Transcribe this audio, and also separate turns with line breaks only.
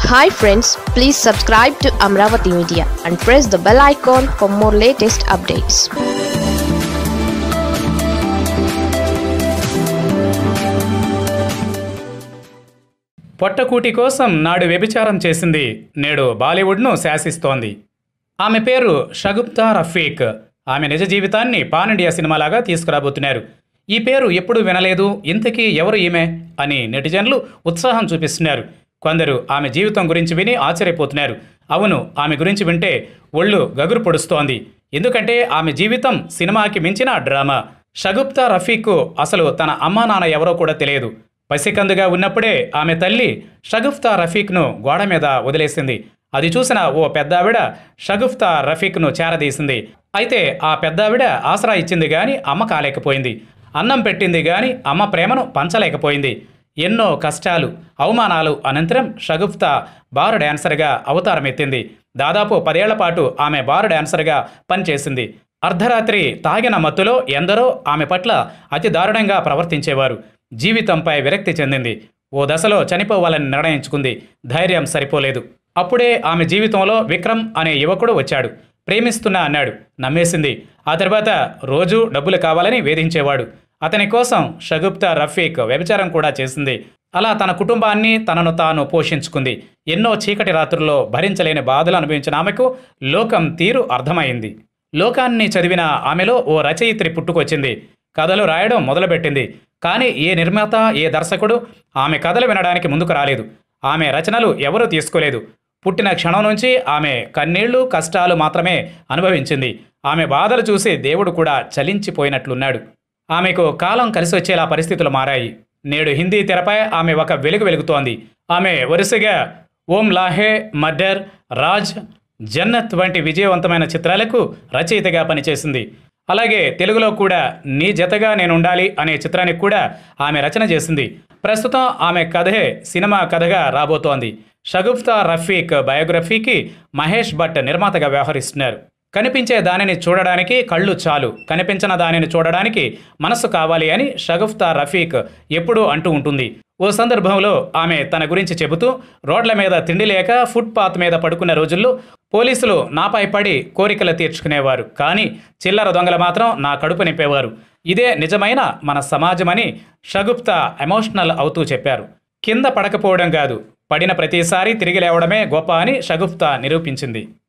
hi friends please subscribe to Amaravati media and press the bell icon for more latest updates
పొట్టకూటి కోసం నాడు వ్యభిచారం చేసింది నేడు బాలీవుడ్ను శాసిస్తోంది ఆమె పేరు షగుప్తా రఫీక్ ఆమె నిజ జీవితాన్ని పాన్ ఇండియా సినిమాలాగా తీసుకురాబోతున్నారు ఈ పేరు ఎప్పుడు వినలేదు ఇంతకీ ఎవరు ఈమె అని నెటిజన్లు ఉత్సాహం చూపిస్తున్నారు కొందరు ఆమె జీవితం గురించి విని ఆశ్చర్యపోతున్నారు అవును ఆమె గురించి వింటే ఒళ్ళు గగురు పొడుస్తోంది ఎందుకంటే ఆమె జీవితం సినిమాకి మించిన డ్రామా షగుప్తా రఫీక్ అసలు తన అమ్మా నాన్న ఎవరో కూడా తెలియదు పసికందుగా ఉన్నప్పుడే ఆమె తల్లి షగుఫ్తా రఫీక్ను గోడ మీద వదిలేసింది అది చూసిన ఓ పెద్దావిడ షగుఫ్తా రఫీక్ను చేరదీసింది అయితే ఆ పెద్దావిడ ఆసరా ఇచ్చింది గాని అమ్మ కాలేకపోయింది అన్నం పెట్టింది గాని అమ్మ ప్రేమను పంచలేకపోయింది ఎన్నో కష్టాలు అవమానాలు అనంతరం షగుఫ్తా బార్ డాన్సర్గా అవతారం ఎత్తింది దాదాపు పదేళ్ల పాటు ఆమె బార్ డాన్సర్గా పనిచేసింది అర్ధరాత్రి తాగిన మత్తులో ఎందరో ఆమె పట్ల అతి దారుణంగా ప్రవర్తించేవారు జీవితంపై విరక్తి చెందింది ఓ దశలో చనిపోవాలని నిర్ణయించుకుంది ధైర్యం సరిపోలేదు అప్పుడే ఆమె జీవితంలో విక్రమ్ అనే యువకుడు వచ్చాడు ప్రేమిస్తున్నా అన్నాడు నమ్మేసింది ఆ తర్వాత రోజూ డబ్బులు కావాలని వేధించేవాడు అతని కోసం షగుప్తా రఫీక్ వ్యభిచారం కూడా చేసింది అలా తన కుటుంబాన్ని తనను తాను పోషించుకుంది ఎన్నో చీకటి రాత్రుల్లో భరించలేని బాధలు అనుభవించిన ఆమెకు లోకం తీరు అర్థమైంది లోకాన్ని చదివిన ఆమెలో ఓ రచయిత్రి పుట్టుకొచ్చింది కథలు రాయడం మొదలుపెట్టింది కానీ ఏ నిర్మాత ఏ దర్శకుడు ఆమె కథలు వినడానికి ముందుకు రాలేదు ఆమె రచనలు ఎవరూ తీసుకోలేదు పుట్టిన క్షణం నుంచి ఆమె కన్నీళ్లు కష్టాలు మాత్రమే అనుభవించింది ఆమె బాధలు చూసి దేవుడు కూడా చలించిపోయినట్లున్నాడు ఆమెకు కాలం కలిసి వచ్చేలా పరిస్థితులు మారాయి నేడు హిందీ తెరపై ఆమె ఒక వెలుగు వెలుగుతోంది ఆమె వరుసగా ఓం లాహే మర్డర్ రాజ్ జన్నత్ వంటి విజయవంతమైన చిత్రాలకు రచయితగా పనిచేసింది అలాగే తెలుగులో కూడా నీ జతగా నేను ఉండాలి అనే చిత్రానికి కూడా ఆమె రచన చేసింది ప్రస్తుతం ఆమె కథే సినిమా కథగా రాబోతోంది షగుఫ్తా రఫీక్ బయోగ్రఫీకి మహేష్ భట్ నిర్మాతగా వ్యవహరిస్తున్నారు కనిపించే దానిని చూడడానికి కళ్ళు చాలు కనిపించిన దానిని చూడడానికి మనసు కావాలి అని షగుఫ్తా రఫీక్ ఎప్పుడూ అంటూ ఉంటుంది ఓ సందర్భంలో ఆమె తన గురించి చెబుతూ రోడ్ల మీద తిండి లేక ఫుట్పాత్ మీద పడుకున్న రోజుల్లో పోలీసులు నాపై పడి కోరికలు తీర్చుకునేవారు కానీ చిల్లర దొంగలు మాత్రం నా కడుపు నింపేవారు ఇదే నిజమైన మన సమాజమని షగుప్తా ఎమోషనల్ అవుతూ చెప్పారు కింద పడకపోవడం కాదు పడిన ప్రతిసారి తిరిగి లేవడమే గొప్ప అని షగుప్తా నిరూపించింది